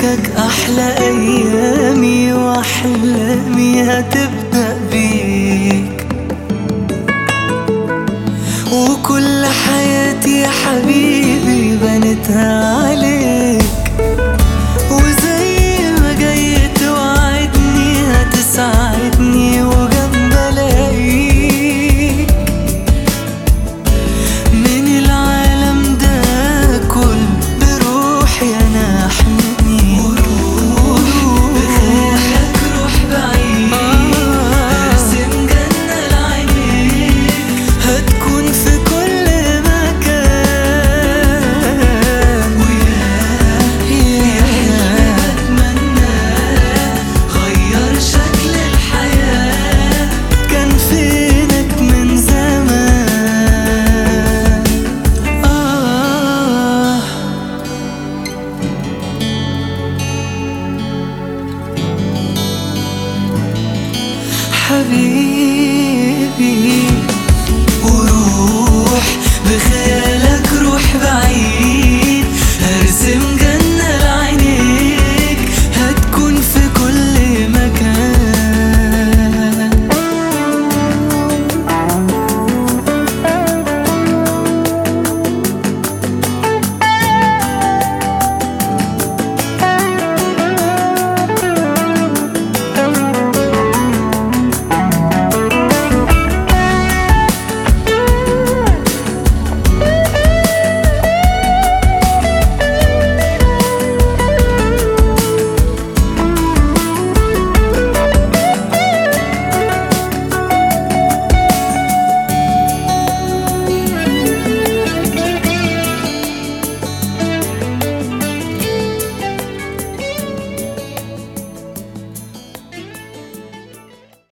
مسكك أحلى أيامي وأحلامي هتبدأ بيك وكل حياتي يا حبيبي بنتها عليك وزي ما جاي توعدني هتساعدني وجنب الاقيك من العالم ده كل بروحي انا احميك بخيالك روح بعيد ارسم جنة لعينيك هتكون في كل مكان وياه يا حلم بتمناه غير شكل الحياة كان فينك من زمان آه حبيبي وروح بخيالك